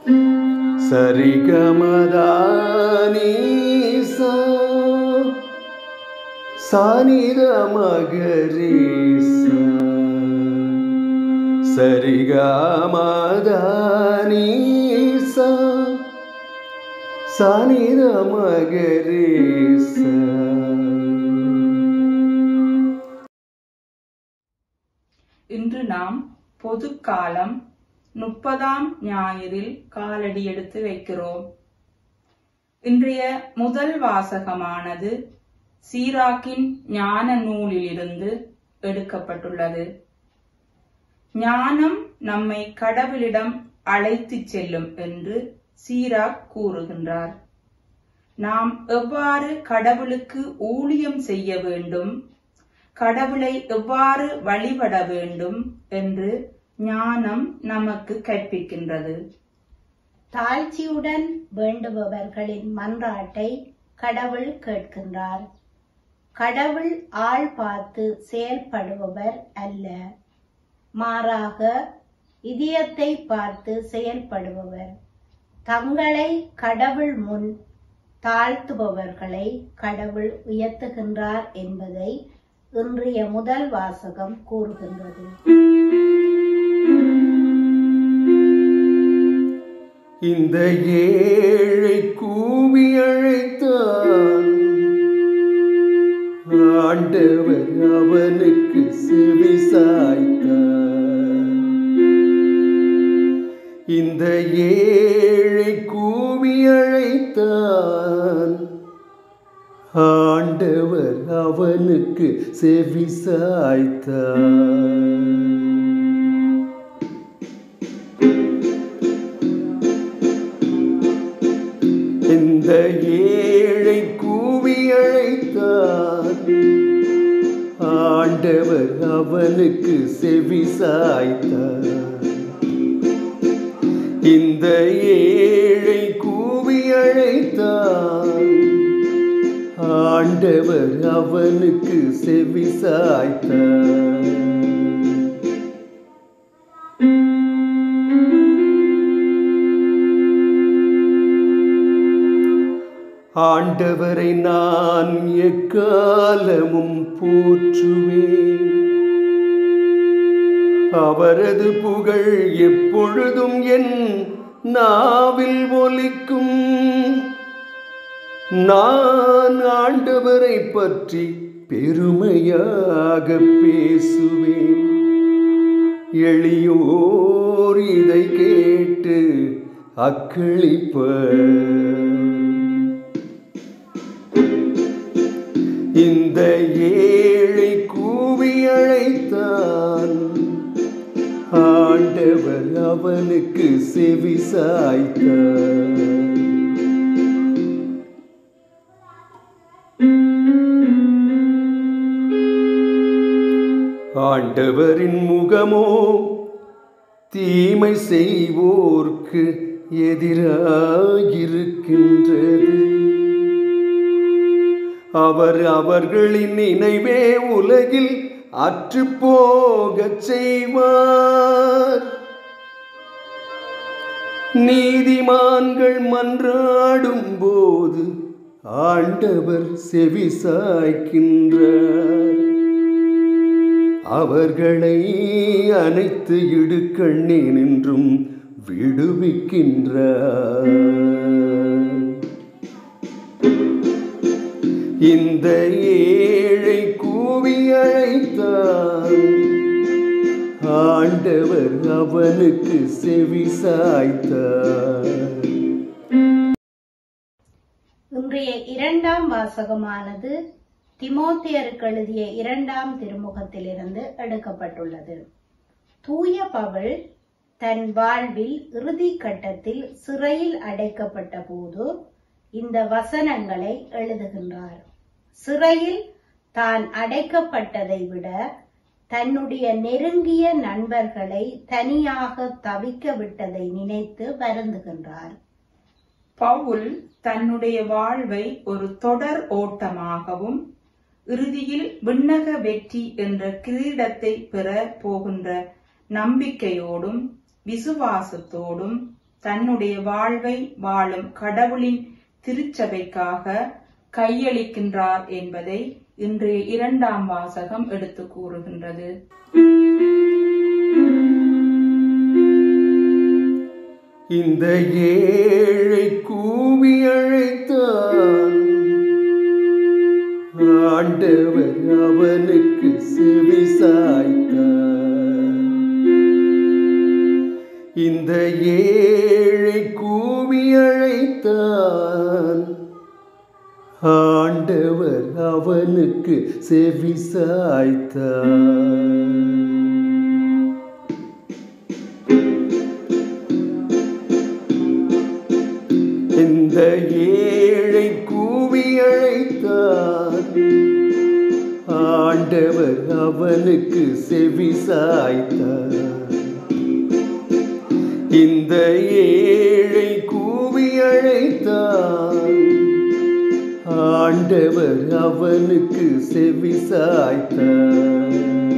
சரிகமதானீசா சானித மகரீசா சரிகமதானீசா சானித மகரீசா இன்று நாம் பொதுக்காலம் முப்பதாம் ஞாயிறில் காலடி எடுத்து வைக்கிறோம் இன்றைய முதல் வாசகமானது சீராக்கின் ஞான நூலிலிருந்து எடுக்கப்பட்டுள்ளது ஞானம் நம்மை கடவுளிடம் அழைத்துச் செல்லும் என்று சீராக் கூறுகின்றார் நாம் எவ்வாறு கடவுளுக்கு ஊழியம் செய்ய வேண்டும் கடவுளை எவ்வாறு வழிபட வேண்டும் என்று ஞானம் நமக்கு கற்பிக்கின்றது தாழ்ச்சியுடன் வேண்டுபவர்களின் மன்றாட்டை கடவுள் கேட்கின்றார் கடவுள் ஆள் பார்த்து செயல்படுபவர் அல்ல மாறாக இதயத்தை பார்த்து செயல்படுபவர் தங்களை கடவுள் முன் தாழ்த்துபவர்களை கடவுள் உயர்த்துகின்றார் என்பதை இன்றைய முதல் வாசகம் கூறுகின்றது இந்த ஏழை கூவி அழைத்தான் ஆண்டவர் அவனுக்கு செவி சாய்த்தார் இந்த ஏழை கூவி அழைத்தான் ஆண்டவர் அவனுக்கு செவி சாய்த்தார் இந்த ஏழை கூவி அழைத்தான் ஆண்டவர் அவனுக்கு செவி சாய்த்தார் இந்த ஏழை கூவி அழைத்தான் ஆண்டவர் அவனுக்கு செவி சாய்த்தார் ஆண்டவரை நான் எக்காலமும் போற்றுவேன் அவரது புகழ் எப்பொழுதும் என் நாவில் ஒலிக்கும் நான் ஆண்டவரை பற்றி பெருமையாக பேசுவேன் எளியோர் இதை கேட்டு அக்களிப்பர் இந்த ஏழை கூவி அழைத்தான் ஆண்டவர் அவனுக்கு செவி சாய்த்தார் ஆண்டவரின் முகமோ தீமை செய்வோர்க்கு எதிராயிருக்கின்றது அவர் அவர்களின் நினைவே உலகில் அற்று போகச் செய்வார் நீதிமான்கள் மன்றாடும் போது ஆண்டவர் செவி சாய்க்கின்றார் அவர்களை அனைத்து இடுக்கண்ணே நின்றும் விடுவிக்கின்றார் இந்த ஏழை கூவி அழைத்தான் ஆண்டவர் அவனுக்கு செவி சாய்த்தார் இன்றைய இரண்டாம் வாசகமானது திமோத்தியருக்கு எழுதிய இரண்டாம் திருமுகத்திலிருந்து எடுக்கப்பட்டுள்ளது தூய பவுல் தன் வாழ்வில் இறுதி கட்டத்தில் சிறையில் அடைக்கப்பட்ட போது இந்த வசனங்களை எழுதுகின்றார் சிறையில் தான் அடைக்கப்பட்டதை விட தன்னுடைய நெருங்கிய நண்பர்களை தனியாக தவிக்க விட்டதை நினைத்து வருந்துகின்றார் பவுல் தன்னுடைய வாழ்வை ஒரு தொடர் ஓட்டமாகவும் இறுதியில் விண்ணக வெற்றி என்ற கிரீடத்தை பெற போகின்ற நம்பிக்கையோடும் விசுவாசத்தோடும் தன்னுடைய வாழ்வை வாழும் கடவுளின் திருச்சபைக்காக கையளிக்கின்றார் என்பதை இன்றைய இரண்டாம் வாசகம் எடுத்து கூறுகின்றது இந்த ஏழை கூவி அழைத்தான் ஆண்டவர் அவனுக்கு செவி சாய்த்தார் இந்த ஏழை கூவி அழைத்தான் ஆண்டவர் அவனுக்கு செவி சாய்த்தார் இந்த ஏழை கூவி அழைத்தான் ஆண்டவர் அவனுக்கு செவி சாய்த்தார் இந்த ஏழை கூவி அழைத்தான் ஆண்டவர் அவனுக்கு செவி சாய்த்தார்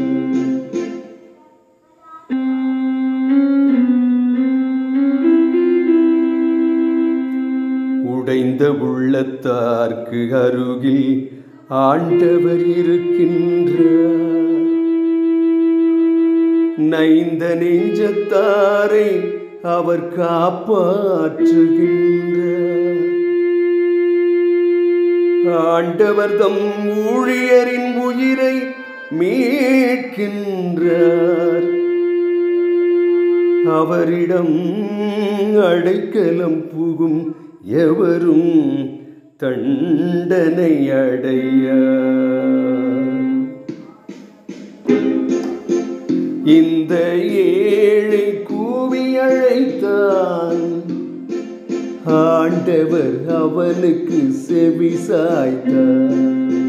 உடைந்த உள்ளத்தார்க்கு அருகில் ஆண்டவர் இருக்கின்றார் நைந்த நெஞ்சத்தாரை அவர் காப்பாற்றுகின்றார் ஆண்டவர் தம் ஊழியரின் உயிரை மீட்கின்றார் அவரிடம் அடைக்கலம் புகும் எவரும் தண்டனை அடையார் இந்த ஏழை கூவி அழைத்தான் ஆண்டவர் அவனுக்கு செவி சாய்த்தார்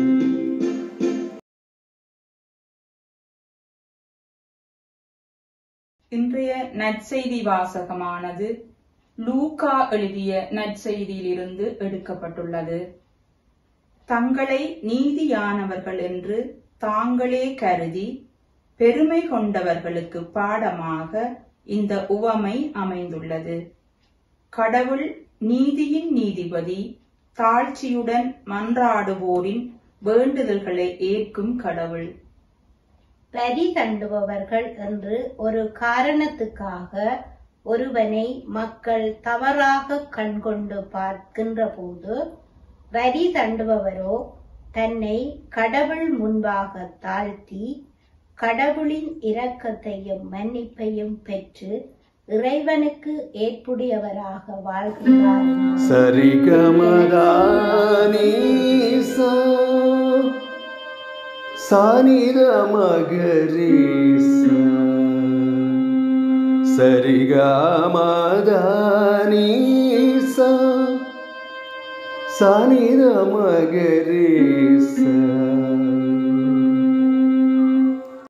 இன்றைய நற்செய்தி வாசகமானது லூகா எழுதிய நற்செய்தியிலிருந்து எடுக்கப்பட்டுள்ளது தங்களை நீதியானவர்கள் என்று தாங்களே கருதி பெருமை கொண்டவர்களுக்கு பாடமாக இந்த உவமை அமைந்துள்ளது கடவுள் நீதியின் நீதிபதி தாழ்ச்சியுடன் மன்றாடுவோரின் வேண்டுதல்களை ஏற்கும் கடவுள் வரி தண்டுபவர்கள் என்று ஒரு காரணத்துக்காக ஒருவனை மக்கள் தவறாக கண்கொண்டு பார்க்கின்ற போது வரி தண்டுபவரோ தன்னை கடவுள் முன்பாக தாழ்த்தி கடவுளின் இரக்கத்தையும் மன்னிப்பையும் பெற்று இறைவனுக்கு ஏற்புடையவராக வாழ்கிறார் சரிகமதானீசா சானித மகரீசா சரிகமதானீசா சானித மகரீசா